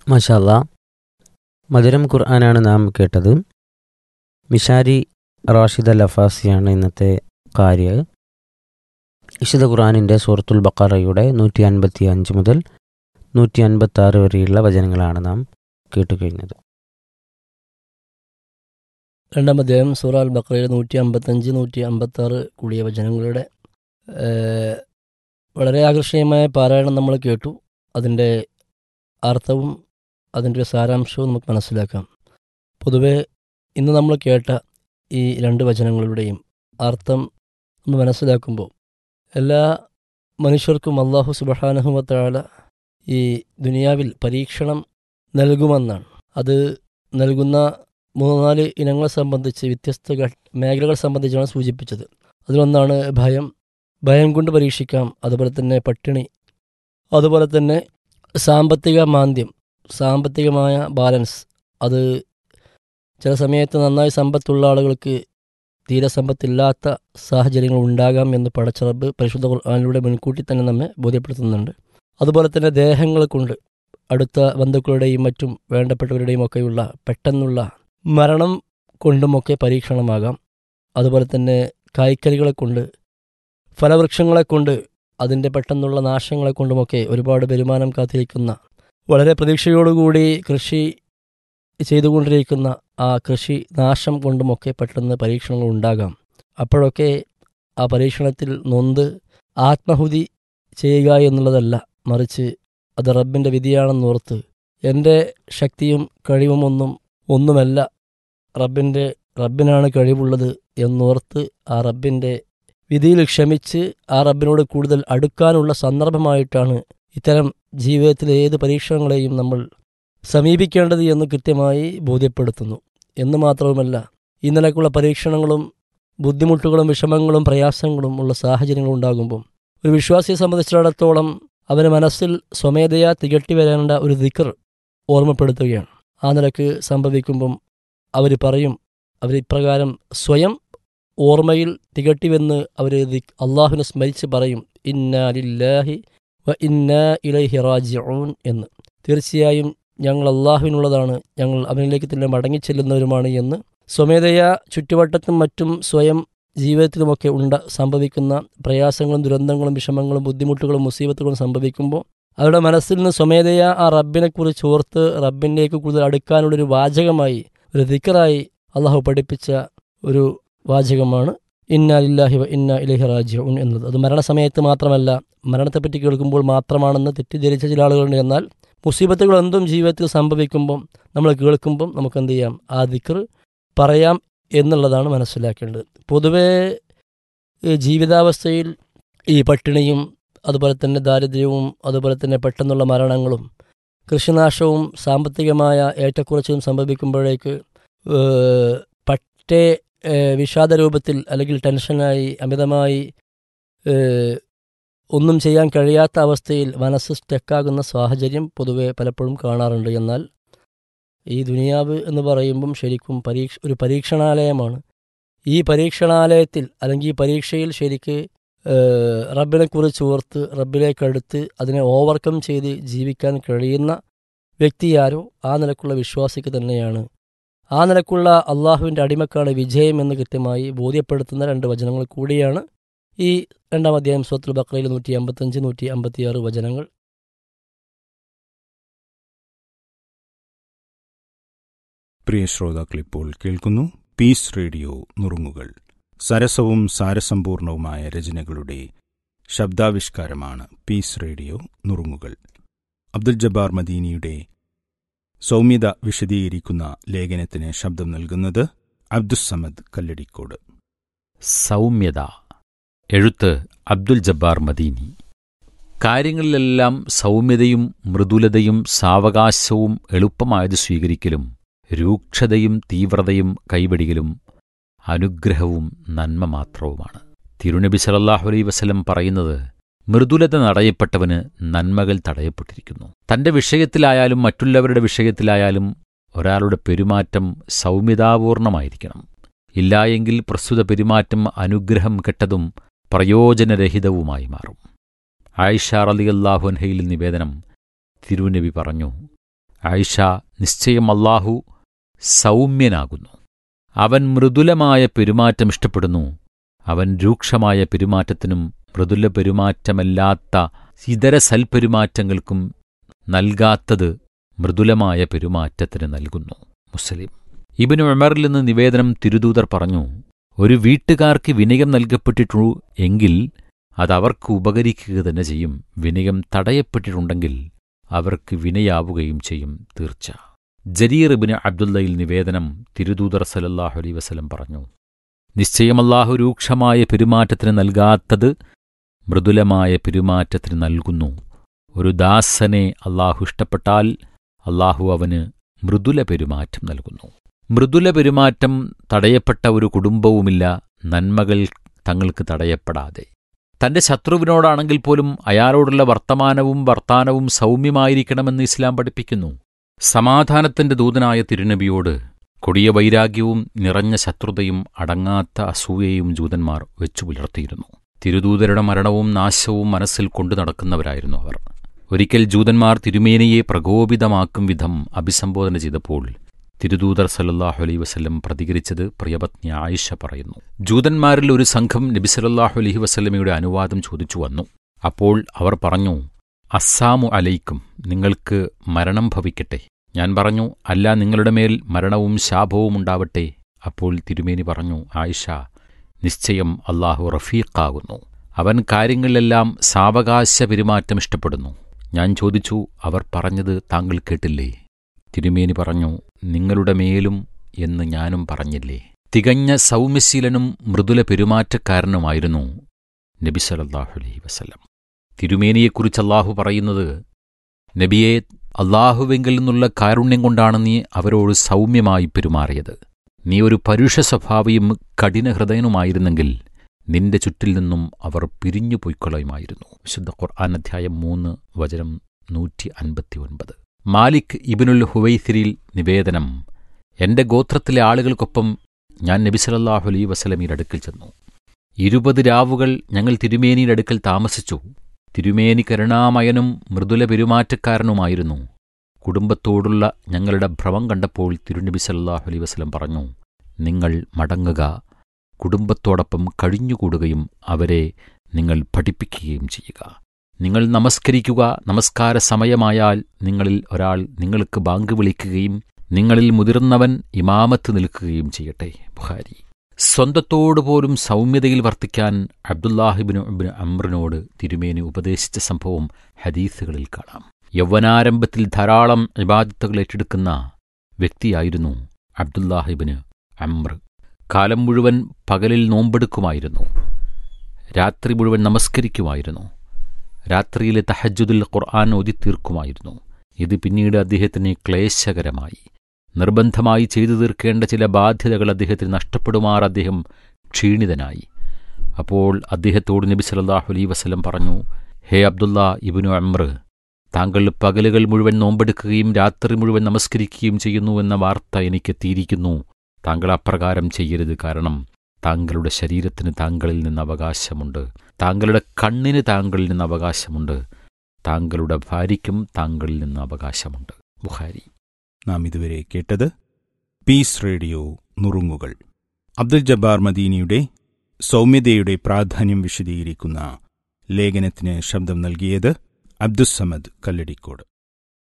മഷാല്ല മധുരം ഖുർആനാണ് നാം കേട്ടത് മിഷാരി റാഷിദ ലഫാസിയാണ് ഇന്നത്തെ കാര്യ വിശുദ്ധ ഖുർആാനിൻ്റെ സൂറത്തുൽ ബക്കറയുടെ നൂറ്റി അൻപത്തി അഞ്ച് മുതൽ നൂറ്റി അൻപത്തി ആറ് വരെയുള്ള വചനങ്ങളാണ് നാം കേട്ടുകഴിഞ്ഞത് രണ്ടാം അധ്യായം സൂറ അൽ ബക്രയുടെ നൂറ്റി അമ്പത്തഞ്ച് നൂറ്റി അമ്പത്തി ആറ് കൂടിയ വചനങ്ങളുടെ ഏഹ്, വളരെ ആകർഷണീയമായ പാരായണം നമ്മൾ കേട്ടു അതിൻ്റെ അർത്ഥവും അതിൻ്റെ ഒരു സാരാംശവും നമുക്ക് മനസ്സിലാക്കാം പൊതുവെ ഇന്ന് നമ്മൾ കേട്ട ഈ രണ്ട് വചനങ്ങളുടെയും അർത്ഥം ഒന്ന് മനസ്സിലാക്കുമ്പോൾ എല്ലാ മനുഷ്യർക്കും അള്ളാഹു സുബഹാനഹുമത്താല ഈ ദുനിയാവിൽ പരീക്ഷണം നൽകുമെന്നാണ് അത് നൽകുന്ന മൂന്ന് നാല് ഇനങ്ങളെ സംബന്ധിച്ച് വ്യത്യസ്ത ഘ- മേഖലകൾ സംബന്ധിച്ചാണ് സൂചിപ്പിച്ചത് അതിലൊന്നാണ് ഭയം ഭയം കൊണ്ട് പരീക്ഷിക്കാം അതുപോലെ തന്നെ പട്ടിണി അതുപോലെ തന്നെ സാമ്പത്തിക മാന്ദ്യം സാമ്പത്തികമായ ബാലൻസ് അത് ചില സമയത്ത് നന്നായി സമ്പത്തുള്ള ആളുകൾക്ക് തീരെ സമ്പത്തില്ലാത്ത സാഹചര്യങ്ങൾ ഉണ്ടാകാം എന്ന് പടച്ചറബ് പരിശുദ്ധ ഖുർആനിലൂടെ മുൻകൂട്ടി തന്നെ നമ്മെ ബോധ്യപ്പെടുത്തുന്നുണ്ട് അതുപോലെ തന്നെ ദേഹങ്ങൾ കൊണ്ട് അടുത്ത ബന്ധുക്കളുടെയും മറ്റും വേണ്ടപ്പെട്ടവരുടെയും ഒക്കെയുള്ള പെട്ടെന്നുള്ള മരണം കൊണ്ടുമൊക്കെ പരീക്ഷണമാകാം അതുപോലെ തന്നെ കായ്ക്കറികളെ കൊണ്ട് ഫലവൃക്ഷങ്ങളെ കൊണ്ട് അതിൻ്റെ പെട്ടെന്നുള്ള നാശങ്ങളെ കൊണ്ടുമൊക്കെ ഒരുപാട് വരുമാനം കാത്തിരിക്കുന്ന വളരെ പ്രതീക്ഷയോടുകൂടി കൃഷി ചെയ്തുകൊണ്ടിരിക്കുന്ന ആ കൃഷി നാശം കൊണ്ടുമൊക്കെ പെട്ടെന്ന് പരീക്ഷണങ്ങൾ ഉണ്ടാകാം അപ്പോഴൊക്കെ ആ പരീക്ഷണത്തിൽ നൊന്ത് ആത്മഹുതി ചെയ്യുക എന്നുള്ളതല്ല മറിച്ച് അത് റബ്ബിൻ്റെ വിധിയാണെന്നോർത്ത് എൻ്റെ ശക്തിയും കഴിവുമൊന്നും ഒന്നുമല്ല റബ്ബിൻ്റെ റബ്ബിനാണ് കഴിവുള്ളത് എന്നോർത്ത് ആ റബ്ബിൻ്റെ വിധിയിൽ ക്ഷമിച്ച് ആ റബ്ബിനോട് കൂടുതൽ അടുക്കാനുള്ള സന്ദർഭമായിട്ടാണ് ഇത്തരം ജീവിതത്തിലെ ഏത് പരീക്ഷണങ്ങളെയും നമ്മൾ സമീപിക്കേണ്ടത് എന്ന് കൃത്യമായി ബോധ്യപ്പെടുത്തുന്നു എന്ന് മാത്രവുമല്ല ഈ നിലക്കുള്ള പരീക്ഷണങ്ങളും ബുദ്ധിമുട്ടുകളും വിഷമങ്ങളും പ്രയാസങ്ങളും ഉള്ള സാഹചര്യങ്ങളും ഉണ്ടാകുമ്പോൾ ഒരു വിശ്വാസിയെ സംബന്ധിച്ചിടത്തോളം അവന് മനസ്സിൽ സ്വമേധയാ തികട്ടി വരേണ്ട ഒരു ദിക്കർ ഓർമ്മപ്പെടുത്തുകയാണ് ആ നിലക്ക് സംഭവിക്കുമ്പം അവർ പറയും അവർ ഇപ്രകാരം സ്വയം ഓർമ്മയിൽ തികട്ടിവെന്ന് അവർ അള്ളാഹുവിനെ സ്മരിച്ച് പറയും ഇന്നാ ലില്ലാഹി വ ഇന്നാ ഇലൈഹി റാജിഊൻ എന്ന് തീർച്ചയായും ഞങ്ങൾ അള്ളാഹുവിനുള്ളതാണ് ഞങ്ങൾ അവനിലേക്ക് തന്നെ മടങ്ങിച്ചെല്ലുന്നവരുമാണ് എന്ന് സ്വമേധയാ ചുറ്റുവട്ടത്തും മറ്റും സ്വയം ജീവിതത്തിലുമൊക്കെ ഉണ്ട സംഭവിക്കുന്ന പ്രയാസങ്ങളും ദുരന്തങ്ങളും വിഷമങ്ങളും ബുദ്ധിമുട്ടുകളും മുസീബത്തുകളും സംഭവിക്കുമ്പോൾ അവരുടെ മനസ്സിൽ നിന്ന് സ്വമേധയാ ആ റബ്ബിനെക്കുറിച്ച് ഓർത്ത് റബ്ബിലേക്ക് കൂടുതൽ അടുക്കാനുള്ളൊരു വാചകമായി ഒരു ദിക്കറായി അള്ളാഹു പഠിപ്പിച്ച ഒരു വാചകമാണ് ഇന്ന ലില്ലാഹി വ ഇന്ന ഇലഹി റാജിഉൻ എന്നത് അത് മരണസമയത്ത് മാത്രമല്ല മരണത്തെപ്പറ്റി കേൾക്കുമ്പോൾ മാത്രമാണെന്ന് തെറ്റിദ്ധരിച്ച ചില ആളുകളുണ്ട് എന്നാൽ മുസീബത്തുകൾ എന്തും ജീവിതത്തിൽ സംഭവിക്കുമ്പം നമ്മൾ കേൾക്കുമ്പം നമുക്ക് എന്ത് ചെയ്യാം ആ ദിക്കർ പറയാം എന്നുള്ളതാണ് മനസ്സിലാക്കേണ്ടത് പൊതുവേ ഈ ജീവിതാവസ്ഥയിൽ ഈ പട്ടിണിയും അതുപോലെ തന്നെ ദാരിദ്ര്യവും അതുപോലെ തന്നെ പെട്ടെന്നുള്ള മരണങ്ങളും കൃഷിനാശവും സാമ്പത്തികമായ ഏറ്റക്കുറച്ചിലും സംഭവിക്കുമ്പോഴേക്ക് ഏഹ്, പറ്റേ ഏഹ്, വിഷാദ രൂപത്തിൽ അല്ലെങ്കിൽ ടെൻഷനായി അമിതമായി ഏഹ്, ഒന്നും ചെയ്യാൻ കഴിയാത്ത അവസ്ഥയിൽ മനസ്സ് സ്റ്റക്കാകുന്ന സാഹചര്യം പൊതുവെ പലപ്പോഴും കാണാറുണ്ട് എന്നാൽ ഈ ദുനിയാവ് എന്ന് പറയുമ്പം ശരിക്കും പരീക്ഷ ഒരു പരീക്ഷണാലയമാണ് ഈ പരീക്ഷണാലയത്തിൽ അല്ലെങ്കിൽ ഈ പരീക്ഷയിൽ ശരിക്ക് ഏഹ്, റബ്ബിനെക്കുറിച്ച് ഓർത്ത് റബ്ബിലേക്കടുത്ത് അതിനെ ഓവർകം ചെയ്ത് ജീവിക്കാൻ കഴിയുന്ന വ്യക്തിയാരോ ആ നിലക്കുള്ള വിശ്വാസിക്ക് തന്നെയാണ് ആ നിലക്കുള്ള അള്ളാഹുവിൻ്റെ അടിമക്കാണ് വിജയം എന്ന് കൃത്യമായി ബോധ്യപ്പെടുത്തുന്ന രണ്ട് വചനങ്ങൾ കൂടിയാണ് ഈ രണ്ടാം അധ്യായം സ്വത്തുൽ ബക്രയിൽ നൂറ്റി അമ്പത്തഞ്ച് നൂറ്റി അമ്പത്തിയാറ് വചനങ്ങൾ പ്രിയ ശ്രോതാക്കൾ ഇപ്പോൾ കേൾക്കുന്നു പീസ് റേഡിയോ നുറുങ്ങുകൾ സരസവും സാരസമ്പൂർണവുമായ രചനകളുടെ ശബ്ദാവിഷ്കാരമാണ് പീസ് റേഡിയോ നുറുങ്ങുകൾ അബ്ദുൽ ജബ്ബാർ മദീനിയുടെ സൗമ്യത വിശദീകരിക്കുന്ന ലേഖനത്തിന് ശബ്ദം നൽകുന്നത് അബ്ദുസമദ് കല്ലടിക്കോട് സൗമ്യത എഴുത്ത് അബ്ദുൽ ജബ്ബാർ മദീനി കാര്യങ്ങളിലെല്ലാം സൗമ്യതയും മൃദുലതയും സാവകാശവും എളുപ്പമായത് സ്വീകരിക്കലും രൂക്ഷതയും തീവ്രതയും കൈവടികലും അനുഗ്രഹവും നന്മ മാത്രവുമാണ് തിരുനബി സലല്ലാഹു അലൈ വസലം പറയുന്നത് മൃദുലത തടയപ്പെട്ടവന് നന്മകൾ തടയപ്പെട്ടിരിക്കുന്നു തന്റെ വിഷയത്തിലായാലും മറ്റുള്ളവരുടെ വിഷയത്തിലായാലും ഒരാളുടെ പെരുമാറ്റം സൗമ്യതാപൂർണമായിരിക്കണം ഇല്ലായെങ്കിൽ പ്രസ്തുത പെരുമാറ്റം അനുഗ്രഹം കെട്ടതും പ്രയോജനരഹിതവുമായി മാറും ആയിഷ റളിയല്ലാഹു അൻഹയിൽ നിവേദനം തിരുനബി പറഞ്ഞു ആയിഷ നിശ്ചയം അല്ലാഹു സൗമ്യനാകുന്നു അവൻ മൃദുലമായ പെരുമാറ്റം ഇഷ്ടപ്പെടുന്നു അവൻ രൂക്ഷമായ പെരുമാറ്റത്തിനും മൃദുല പെരുമാറ്റമല്ലാത്ത ഇതര സൽപെരുമാറ്റങ്ങൾക്കും നൽകാത്തത് മൃദുലമായ പെരുമാറ്റത്തിന് നൽകുന്നു മുസ്ലിം ഇബിന് ഉമറിൽ നിന്ന് നിവേദനം തിരുദൂതർ പറഞ്ഞു ഒരു വീട്ടുകാർക്ക് വിനയം നൽകപ്പെട്ടിട്ടു എങ്കിൽ അതവർക്ക് ഉപകരിക്കുക തന്നെ ചെയ്യും വിനയം തടയപ്പെട്ടിട്ടുണ്ടെങ്കിൽ അവർക്ക് വിനയാവുകയും ചെയ്യും തീർച്ച ജരീർ ഇബിന് അബ്ദുള്ളയിൽ നിവേദനം തിരുദൂതർ സലല്ലാഹു അലൈ വസലം പറഞ്ഞു നിശ്ചയം അല്ലാഹു രൂക്ഷമായ പെരുമാറ്റത്തിന് നൽകാത്തത് മൃദുലമായ പെരുമാറ്റത്തിന് നൽകുന്നു ഒരു ദാസനെ അല്ലാഹു ഇഷ്ടപ്പെട്ടാൽ അല്ലാഹു അവന് മൃദുല പെരുമാറ്റം നൽകുന്നു മൃദുല പെരുമാറ്റം തടയപ്പെട്ട ഒരു കുടുംബവുമില്ല നന്മകൾ തങ്ങൾക്ക് തടയപ്പെടാതെ തന്റെ ശത്രുവിനോടാണെങ്കിൽ പോലും അയാളോടുള്ള വർത്തമാനവും വർത്താനവും സൗമ്യമായിരിക്കണമെന്ന് ഇസ്ലാം പഠിപ്പിക്കുന്നു സമാധാനത്തിന്റെ ദൂതനായ തിരുനബിയോട് കൊടിയ വൈരാഗ്യവും നിറഞ്ഞ ശത്രുതയും അടങ്ങാത്ത അസൂയയും ജൂതന്മാർ വെച്ചു പുലർത്തിയിരുന്നു തിരുദൂതരുടെ മരണവും നാശവും മനസ്സിൽ കൊണ്ടു നടക്കുന്നവരായിരുന്നു അവർ ഒരിക്കൽ ജൂതന്മാർ തിരുമേനിയെ പ്രകോപിതമാക്കും വിധം അഭിസംബോധന ചെയ്തപ്പോൾ തിരുദൂതർ സല്ലല്ലാഹു അലൈഹി വസല്ലം പ്രതികരിച്ചത് പ്രിയപത്നി ആയിഷ പറയുന്നു ജൂതന്മാരിൽ ഒരു സംഘം നബി സല്ലല്ലാഹു അലൈഹി വസല്ലമയുടെ അനുവാദം ചോദിച്ചു വന്നു അപ്പോൾ അവർ പറഞ്ഞു അസ്സാമു അലൈക്കും നിങ്ങൾക്ക് മരണം ഭവിക്കട്ടെ ഞാൻ പറഞ്ഞു അല്ല നിങ്ങളുടെ മേൽ മരണവും ശാപവും ഉണ്ടാവട്ടെ അപ്പോൾ തിരുമേനി പറഞ്ഞു ആയിഷ നിശ്ചയം അള്ളാഹു റഫീഖാകുന്നു അവൻ കാര്യങ്ങളിലെല്ലാം സാവകാശ പെരുമാറ്റം ഇഷ്ടപ്പെടുന്നു ഞാൻ ചോദിച്ചു അവർ പറഞ്ഞത് താങ്കൾ കേട്ടില്ലേ തിരുമേനി പറഞ്ഞു നിങ്ങളുടെ മേലും എന്ന് ഞാനും പറഞ്ഞില്ലേ തികഞ്ഞ സൗമ്യശീലനും മൃദുല പെരുമാറ്റക്കാരനുമായിരുന്നു നബി സലല്ലാഹു അലൈഹി വസല്ലം തിരുമേനിയെക്കുറിച്ച് അള്ളാഹു പറയുന്നത് നബിയെ അള്ളാഹുവെങ്കിൽ നിന്നുള്ള കാരുണ്യം കൊണ്ടാണ് നീ അവരോട് സൗമ്യമായി പെരുമാറിയത് നീ ഒരു പരുഷ സ്വഭാവിയും കഠിന ഹൃദയനുമായിരുന്നെങ്കിൽ നിന്റെ ചുറ്റിൽ നിന്നും അവർ പിരിഞ്ഞു പൊയ്ക്കൊള്ളുമായിരുന്നു വിശുദ്ധ ഖുർആൻ അധ്യായം മൂന്ന് വചനം നൂറ്റി അൻപത്തി ഒൻപത് മാലിക് ഇബിനുൽ ഹുവൈസിരിൽ നിവേദനം എന്റെ ഗോത്രത്തിലെ ആളുകൾക്കൊപ്പം ഞാൻ നബി സല്ലല്ലാഹു അലൈഹി വസല്ലമയുടെ അടുക്കൽ ചെന്നു ഇരുപത് രാവുകൾ ഞങ്ങൾ തിരുമേനിയുടെ അടുക്കൽ താമസിച്ചു തിരുമേനി കരുണാമയനും മൃദുല പെരുമാറ്റക്കാരനുമായിരുന്നു കുടുംബത്തോടുള്ള ഞങ്ങളുടെ ഭ്രമം കണ്ടപ്പോൾ തിരുനബി സല്ലല്ലാഹു അലൈഹി വസല്ലം പറഞ്ഞു നിങ്ങൾ മടങ്ങുക കുടുംബത്തോടൊപ്പം കഴിഞ്ഞുകൂടുകയും അവരെ നിങ്ങൾ പഠിപ്പിക്കുകയും ചെയ്യുക നിങ്ങൾ നമസ്കരിക്കുക നമസ്കാര സമയമായാൽ നിങ്ങളിൽ ഒരാൾ നിങ്ങൾക്ക് ബാങ്ക് വിളിക്കുകയും നിങ്ങളിൽ മുതിർന്നവൻ ഇമാമത്ത് നിൽക്കുകയും ചെയ്യട്ടെ ബുഹാരി സ്വന്തത്തോടു പോലും സൗമ്യതയിൽ വർത്തിക്കാൻ അബ്ദുല്ലാഹിബിന് ഇബ്നു അമ്രിനോട് തിരുമേനി ഉപദേശിച്ച സംഭവം ഹദീസുകളിൽ കാണാം യൗവനാരംഭത്തിൽ ധാരാളം ഇബാദത്തുകൾ ഏറ്റെടുക്കുന്ന വ്യക്തിയായിരുന്നു അബ്ദുല്ലാഹിബിന് അമ്ര കാലം മുഴുവൻ പകലിൽ നോമ്പെടുക്കുമായിരുന്നു രാത്രി മുഴുവൻ നമസ്കരിക്കുമായിരുന്നു രാത്രിയിലെ തഹജുദിൽ ഖുർആൻ ഓതിത്തീർക്കുമായിരുന്നു ഇത് പിന്നീട് അദ്ദേഹത്തിന് ക്ലേശകരമായി നിർബന്ധമായി ചെയ്തു തീർക്കേണ്ട ചില ബാധ്യതകൾ അദ്ദേഹത്തിന് നഷ്ടപ്പെടുമാർ അദ്ദേഹം ക്ഷീണിതനായി അപ്പോൾ അദ്ദേഹത്തോട് നബി സല്ലല്ലാഹു അലൈഹി വസല്ലം പറഞ്ഞു ഹേ അബ്ദുള്ള ഇബ്നു അമ്ര താങ്കൾ പകലുകൾ മുഴുവൻ നോമ്പെടുക്കുകയും രാത്രി മുഴുവൻ നമസ്കരിക്കുകയും ചെയ്യുന്നു എന്ന വാർത്ത എനിക്കെത്തിയിരിക്കുന്നു താങ്കൾ അപ്രകാരം ചെയ്യരുത് കാരണം താങ്കളുടെ ശരീരത്തിന് താങ്കളിൽ നിന്ന് അവകാശമുണ്ട് താങ്കളുടെ കണ്ണിന് താങ്കളിൽ നിന്ന് അവകാശമുണ്ട് താങ്കളുടെ ഭാര്യയ്ക്കും താങ്കളിൽ നിന്ന് അവകാശമുണ്ട് ബുഹാരി നാം ഇതുവരെ കേട്ടത് പീസ് റേഡിയോ നുറുങ്ങുകൾ അബ്ദുൽ ജബ്ബാർ മദീനിയുടെ സൗമ്യതയുടെ പ്രാധാന്യം വിശദീകരിക്കുന്ന ലേഖനത്തിന് ശബ്ദം നൽകിയത് അബ്ദുസമദ് കല്ലടിക്കോട്